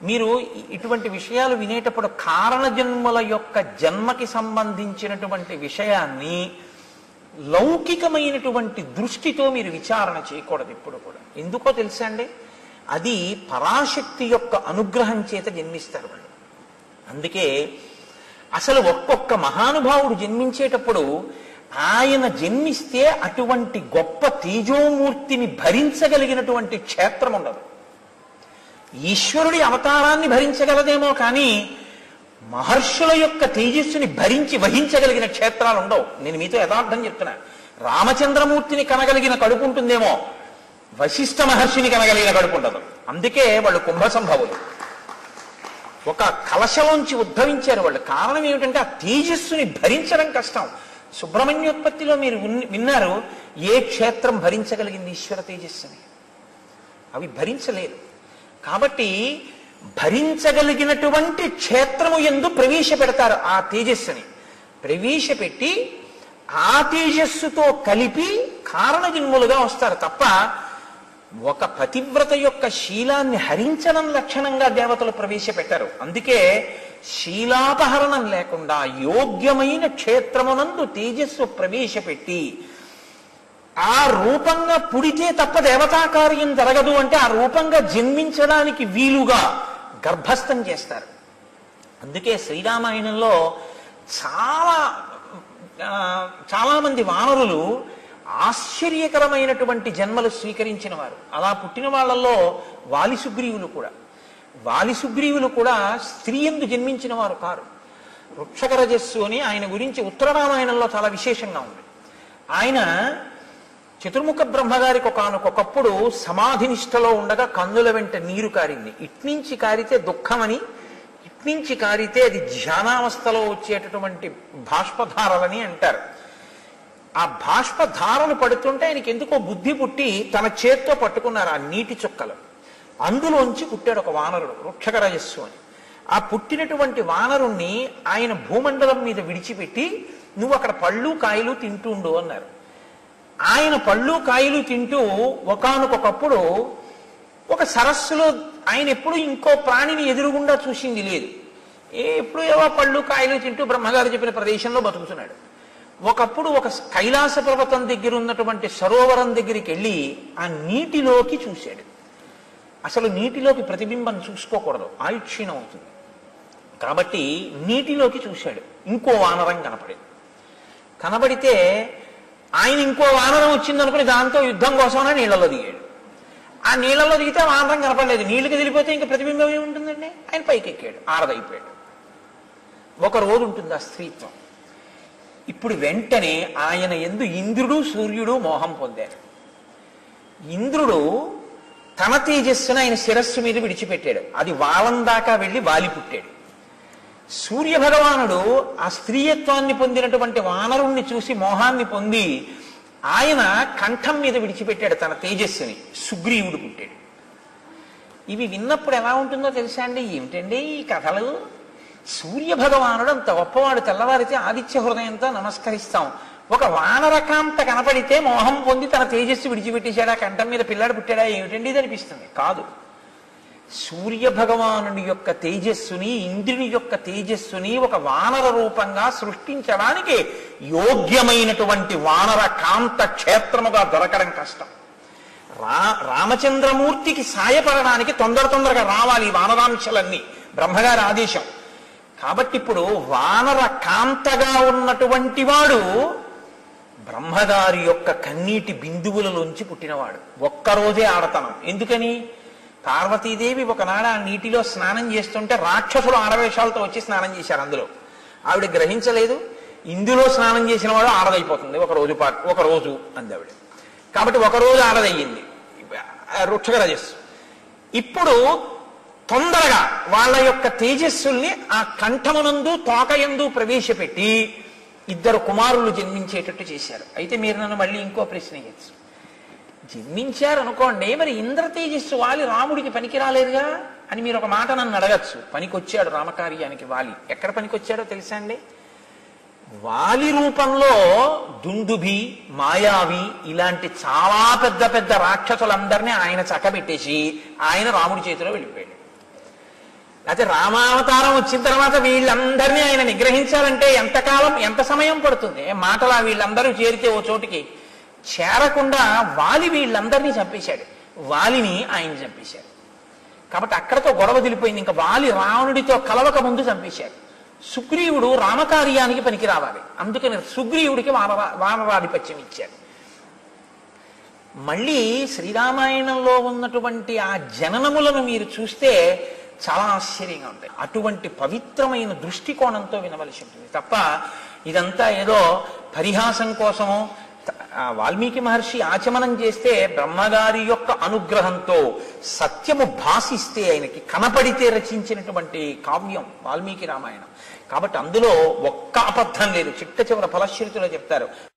మీరు ఇ- ఇటువంటి విషయాలు వినేటప్పుడు కారణ జన్మల యొక్క జన్మకి సంబంధించినటువంటి విషయాన్ని లౌకికమైనటువంటి దృష్టితో మీరు విచారణ చేయకూడదు ఇప్పుడు కూడా ఎందుకో తెలుసా అండి అది పరాశక్తి యొక్క అనుగ్రహం చేత జన్మిస్తారు వాళ్ళు అందుకే అసలు ఒక్కొక్క మహానుభావుడు జన్మించేటప్పుడు ఆయన జన్మిస్తే అటువంటి గొప్ప తేజోమూర్తిని భరించగలిగినటువంటి క్షేత్రం ఉండదు ఈశ్వరుడి అవతారాన్ని భరించగలదేమో కానీ మహర్షుల యొక్క తేజస్సుని భరించి వహించగలిగిన క్షేత్రాలు ఉండవు నేను మీతో యథార్థం చెప్తున్నా రామచంద్రమూర్తిని కనగలిగిన కడుపు ఉంటుందేమో వశిష్ఠ మహర్షిని కనగలిగిన కడుపు ఉండదు అందుకే వాళ్ళు కుంభ సంభవులు ఒక కలశలోంచి ఉద్భవించారు వాళ్ళు కారణం ఏమిటంటే ఆ తేజస్సుని భరించడం కష్టం సుబ్రహ్మణ్యోత్పత్తిలో మీరు ఉన్- విన్నారు ఏ క్షేత్రం భరించగలిగింది ఈశ్వర తేజస్సుని అవి భరించలేదు కాబట్టి భరించగలిగినటువంటి క్షేత్రము ఎందు ప్రవేశపెడతారు ఆ తేజస్సుని ప్రవేశపెట్టి ఆ తేజస్సుతో కలిపి కారణజన్ములుగా వస్తారు తప్ప ఒక పతివ్రత యొక్క శీలాన్ని హరించడం లక్షణంగా దేవతలు ప్రవేశపెట్టారు అందుకే శీలాపహరణం లేకుండా యోగ్యమైన క్షేత్రమునందు తేజస్సు ప్రవేశపెట్టి ఆ రూపంగా పుడితే తప్ప దేవతా కార్యం జరగదు అంటే ఆ రూపంగా జన్మించడానికి వీలుగా గర్భస్థం చేస్తారు అందుకే శ్రీరామాయణంలో చాలా ఆ, చాలా మంది వానరులు ఆశ్చర్యకరమైనటువంటి జన్మలు స్వీకరించిన వారు అలా పుట్టిన వాళ్ళల్లో వాలి సుగ్రీవులు కూడా వాలి సుగ్రీవులు కూడా స్త్రీ ఎందు జన్మించిన వారు కారు వృక్షకరజస్సు అని ఆయన గురించి ఉత్తర రామాయణంలో చాలా విశేషంగా ఉంది ఆయన చతుర్ముఖ బ్రహ్మగారికి ఒకనకొకప్పుడు సమాధి నిష్టలో ఉండగా కన్నుల వెంట నీరు కారింది ఇట్నుంచి కారితే దుఃఖమని ఇట్నుంచి కారితే అది ధ్యానావస్థలో వచ్చేటటువంటి బాష్పధారలని అంటారు ఆ బాష్పధారలు పడుతుంటే ఆయనకి ఎందుకో బుద్ధి పుట్టి తన చేత్తో పట్టుకున్నారు ఆ నీటి చుక్కలు అందులోంచి పుట్టాడు ఒక వానరుడు వృక్షకరజస్సు అని ఆ పుట్టినటువంటి వానరుణ్ణి ఆయన భూమండలం మీద విడిచిపెట్టి నువ్వు అక్కడ పళ్ళు కాయలు తింటుండు అన్నారు ఆయన పళ్ళు కాయలు తింటూ ఒకానొకప్పుడు ఒక సరస్సులో ఆయన ఎప్పుడు ఇంకో ప్రాణిని ఎదురుగుండా చూసింది లేదు ఏ ఎప్పుడు ఏవో పళ్ళు కాయలు తింటూ బ్రహ్మగారు చెప్పిన ప్రదేశంలో బతుకుతున్నాడు ఒకప్పుడు ఒక కైలాస పర్వతం దగ్గర ఉన్నటువంటి సరోవరం దగ్గరికి వెళ్ళి ఆ నీటిలోకి చూశాడు అసలు నీటిలోకి ప్రతిబింబం చూసుకోకూడదు ఆయుక్షీణం అవుతుంది కాబట్టి నీటిలోకి చూశాడు ఇంకో వానరం కనపడింది కనబడితే ఆయన ఇంకో వానరం వచ్చిందనుకుని దాంతో యుద్ధం కోసమని నీళ్ళలో దిగాడు ఆ నీళ్ళలో దిగితే వానరం కనపడలేదు నీళ్ళకి దిగిపోతే ఇంకా ప్రతిబింబం ఏముంటుందండి ఆయన పైకి ఎక్కాడు ఆరదైపోయాడు ఒక రోజు ఉంటుంది ఆ స్త్రీత్వం ఇప్పుడు వెంటనే ఆయన ఎందు ఇంద్రుడు సూర్యుడు మోహం పొందారు ఇంద్రుడు తన తేజస్సును ఆయన శిరస్సు మీద విడిచిపెట్టాడు అది వాలం దాకా వెళ్ళి వాలి పుట్టాడు సూర్య భగవానుడు ఆ స్త్రీయత్వాన్ని పొందినటువంటి వానరుణ్ణి చూసి మోహాన్ని పొంది ఆయన కంఠం మీద విడిచిపెట్టాడు తన తేజస్సుని సుగ్రీవుడు పుట్టాడు ఇవి విన్నప్పుడు ఎలా ఉంటుందో తెలుసా అండి ఏమిటండి ఈ కథలు సూర్య భగవానుడు అంత గొప్పవాడు తెల్లవారితే ఆదిత్య హృదయంతో నమస్కరిస్తాం ఒక వానరకాంత కనపడితే మోహం పొంది తన తేజస్సు విడిచిపెట్టేశాడా కంఠం మీద పిల్లాడు పుట్టాడా ఏమిటండి ఇది అనిపిస్తుంది కాదు సూర్య భగవానుని యొక్క తేజస్సుని ఇంద్రుని యొక్క తేజస్సుని ఒక వానర రూపంగా సృష్టించడానికి యోగ్యమైనటువంటి వానర కాంత క్షేత్రముగా దొరకడం కష్టం రా రామచంద్రమూర్తికి సాయపడడానికి తొందర తొందరగా రావాలి ఈ వానరాంశలన్నీ బ్రహ్మగారి ఆదేశం కాబట్టి ఇప్పుడు వానర కాంతగా ఉన్నటువంటి వాడు బ్రహ్మగారి యొక్క కన్నీటి బిందువులలోంచి పుట్టినవాడు ఒక్కరోజే ఆడతనం ఎందుకని పార్వతీదేవి ఒకనాడు ఆ నీటిలో స్నానం చేస్తుంటే రాక్షసులు ఆడవేషాలతో వచ్చి స్నానం చేశారు అందులో ఆవిడ గ్రహించలేదు ఇందులో స్నానం చేసిన వాడు ఆడదైపోతుంది ఒక రోజు పాటు ఒక రోజు అంది ఆవిడ కాబట్టి ఒక రోజు ఆడదయ్యింది వృక్షగరజస్సు ఇప్పుడు తొందరగా వాళ్ళ యొక్క తేజస్సుల్ని ఆ కంఠమునందు తోకయందు ప్రవేశపెట్టి ఇద్దరు కుమారులు జన్మించేటట్టు చేశారు అయితే మీరు నన్ను మళ్ళీ ఇంకో ప్రశ్న వేయచ్చు జన్మించారు అనుకోండి మరి ఇంద్ర తేజస్సు వాలి రాముడికి పనికి రాలేదుగా అని మీరు ఒక మాట నన్ను అడగచ్చు పనికొచ్చాడు రామకార్యానికి వాలి ఎక్కడ పనికొచ్చాడో తెలుసా అండి వాలి రూపంలో దుందుభి మాయావి ఇలాంటి చాలా పెద్ద పెద్ద రాక్షసులందరినీ ఆయన చక్కబెట్టేసి ఆయన రాముడి చేతిలో వెళ్ళిపోయాడు లేకపోతే రామావతారం వచ్చిన తర్వాత వీళ్ళందరినీ ఆయన నిగ్రహించాలంటే ఎంతకాలం ఎంత సమయం పడుతుంది మాటలా వీళ్ళందరూ చేరితే ఓ చోటికి చేరకుండా వాలి వీళ్ళందరినీ చంపేశాడు వాలిని ఆయన చంపేశాడు కాబట్టి అక్కడతో గొడవ దిలిపోయింది ఇంకా వాలి రావణుడితో కలవక ముందు చంపేశాడు సుగ్రీవుడు రామకార్యానికి పనికి రావాలి అందుకని సుగ్రీవుడికి వానర వానరాధిపత్యం ఇచ్చాడు మళ్ళీ శ్రీరామాయణంలో ఉన్నటువంటి ఆ జననములను మీరు చూస్తే చాలా ఆశ్చర్యంగా ఉంటాయి అటువంటి పవిత్రమైన దృష్టికోణంతో వినవలసి ఉంటుంది తప్ప ఇదంతా ఏదో పరిహాసం కోసమో త- ఆ వాల్మీకి మహర్షి ఆచమనం చేస్తే బ్రహ్మగారి యొక్క అనుగ్రహంతో సత్యము భాసిస్తే ఆయనకి కనపడితే రచించినటువంటి కావ్యం వాల్మీకి రామాయణం కాబట్టి అందులో ఒక్క అబద్ధం లేదు చిట్ట చివర ఫలశ్రుతిలో చెప్తారు